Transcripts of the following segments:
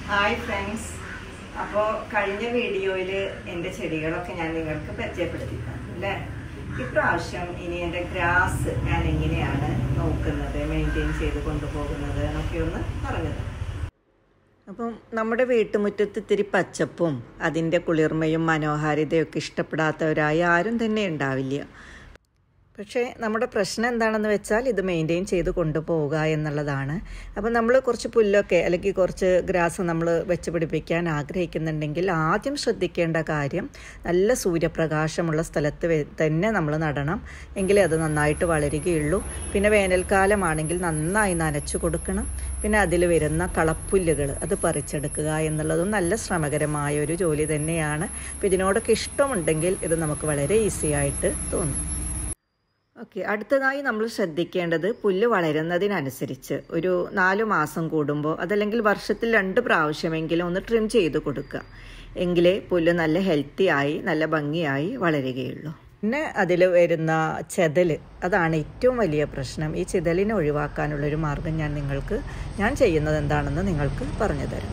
hi friends അപ്പോൾ കഴിഞ്ഞ വീഡിയോയിൽ എൻ്റെ ചെടികളൊക്കെ ഞാൻ നിങ്ങൾക്ക് പരിചയപ്പെടുത്തിയിട്ടുണ്ട് അല്ലേ ഇപ്രാവശ്യം ഇനി എൻ്റെ ഗ്രാസ് ഞാൻ എങ്ങനെയാണ് നോക്കുന്നത് മെയിൻറ്റെയിൻ ചെയ്ത് കൊണ്ടുപോകുന്നത് എന്നൊക്കെ ഒന്ന് പറഞ്ഞത് അപ്പം നമ്മുടെ വീട്ടുമുറ്റത്ത് ഇത്തിരി പച്ചപ്പും അതിൻ്റെ കുളിർമയും മനോഹാരിതയൊക്കെ ഇഷ്ടപ്പെടാത്തവരായി ആരും തന്നെ ഉണ്ടാവില്ല പക്ഷേ നമ്മുടെ പ്രശ്നം എന്താണെന്ന് വെച്ചാൽ ഇത് മെയിൻറ്റെയിൻ ചെയ്ത് കൊണ്ടുപോവുക എന്നുള്ളതാണ് അപ്പം നമ്മൾ കുറച്ച് പുല്ലൊക്കെ അല്ലെങ്കിൽ കുറച്ച് ഗ്രാസ് നമ്മൾ വെച്ച് പിടിപ്പിക്കാൻ ആഗ്രഹിക്കുന്നുണ്ടെങ്കിൽ ആദ്യം ശ്രദ്ധിക്കേണ്ട കാര്യം നല്ല സൂര്യപ്രകാശമുള്ള സ്ഥലത്ത് വെ- തന്നെ നമ്മൾ നടണം എങ്കിലേ അത് നന്നായിട്ട് വളരുകയുള്ളൂ പിന്നെ വേനൽക്കാലമാണെങ്കിൽ നന്നായി നനച്ചു കൊടുക്കണം പിന്നെ അതിൽ വരുന്ന കളപ്പുല്ലുകൾ അത് പറിച്ചെടുക്കുക എന്നുള്ളതും നല്ല ശ്രമകരമായ ഒരു ജോലി തന്നെയാണ് അപ്പോൾ ഇതിനോടൊക്കെ ഇഷ്ടമുണ്ടെങ്കിൽ ഇത് നമുക്ക് വളരെ ഈസി ആയിട്ട് തോന്നും ഓക്കെ അടുത്തതായി നമ്മൾ ശ്രദ്ധിക്കേണ്ടത് പുല്ല് വളരുന്നതിനനുസരിച്ച് ഒരു നാലു മാസം കൂടുമ്പോൾ അതല്ലെങ്കിൽ വർഷത്തിൽ രണ്ട് പ്രാവശ്യമെങ്കിലും ഒന്ന് ട്രിം ചെയ്ത് കൊടുക്കുക എങ്കിലേ പുല്ല് നല്ല ഹെൽത്തി ആയി നല്ല ഭംഗിയായി വളരുകയുള്ളൂ പിന്നെ അതിൽ വരുന്ന ചെതൽ അതാണ് ഏറ്റവും വലിയ പ്രശ്നം ഈ ചെതലിനെ ഒഴിവാക്കാനുള്ളൊരു മാർഗം ഞാൻ നിങ്ങൾക്ക് ഞാൻ ചെയ്യുന്നത് എന്താണെന്ന് നിങ്ങൾക്ക് പറഞ്ഞു തരാം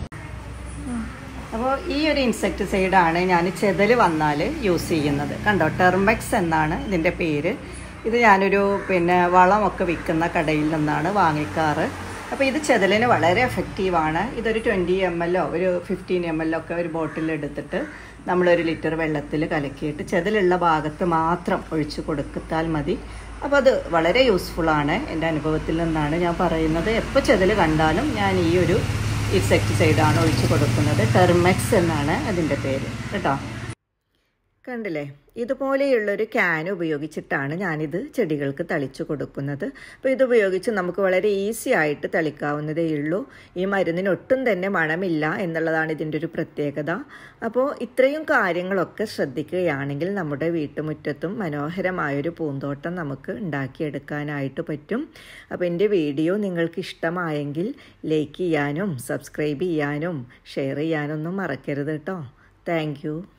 അപ്പോൾ ഈ ഒരു ഇൻസെക്ടിസൈഡാണ് ഞാൻ ചെതൽ വന്നാൽ യൂസ് ചെയ്യുന്നത് കണ്ടോ ടെർമെക്സ് എന്നാണ് ഇതിൻ്റെ പേര് ഇത് ഞാനൊരു പിന്നെ വളമൊക്കെ വിൽക്കുന്ന കടയിൽ നിന്നാണ് വാങ്ങിക്കാറ് അപ്പോൾ ഇത് ചെതലിന് വളരെ എഫക്റ്റീവാണ് ഇതൊരു ട്വൻറ്റി എം എല്ലോ ഒരു ഫിഫ്റ്റീൻ എം എല്ലോ ഒക്കെ ഒരു ബോട്ടിൽ എടുത്തിട്ട് നമ്മളൊരു ലിറ്റർ വെള്ളത്തിൽ കലക്കിയിട്ട് ചെതലുള്ള ഭാഗത്ത് മാത്രം ഒഴിച്ചു കൊടുത്താൽ മതി അപ്പോൾ അത് വളരെ യൂസ്ഫുള്ളാണ് എൻ്റെ അനുഭവത്തിൽ നിന്നാണ് ഞാൻ പറയുന്നത് എപ്പോൾ ചെതൽ കണ്ടാലും ഞാൻ ഈ ഒരു ഇൻസെക്ടിസൈഡാണ് ഒഴിച്ചു കൊടുക്കുന്നത് ടെർമെക്സ് എന്നാണ് അതിൻ്റെ പേര് കേട്ടോ കണ്ടില്ലേ ഇതുപോലെയുള്ളൊരു ക്യാൻ ഉപയോഗിച്ചിട്ടാണ് ഞാനിത് ചെടികൾക്ക് തളിച്ചു കൊടുക്കുന്നത് അപ്പോൾ ഇത് ഉപയോഗിച്ച് നമുക്ക് വളരെ ഈസി ആയിട്ട് തളിക്കാവുന്നതേ ഉള്ളൂ ഈ മരുന്നിന് ഒട്ടും തന്നെ മണമില്ല എന്നുള്ളതാണ് ഇതിൻ്റെ ഒരു പ്രത്യേകത അപ്പോൾ ഇത്രയും കാര്യങ്ങളൊക്കെ ശ്രദ്ധിക്കുകയാണെങ്കിൽ നമ്മുടെ വീട്ടുമുറ്റത്തും മനോഹരമായൊരു പൂന്തോട്ടം നമുക്ക് ഉണ്ടാക്കിയെടുക്കാനായിട്ട് പറ്റും അപ്പോൾ എൻ്റെ വീഡിയോ നിങ്ങൾക്ക് ഇഷ്ടമായെങ്കിൽ ലൈക്ക് ചെയ്യാനും സബ്സ്ക്രൈബ് ചെയ്യാനും ഷെയർ ചെയ്യാനൊന്നും മറക്കരുത് കേട്ടോ താങ്ക്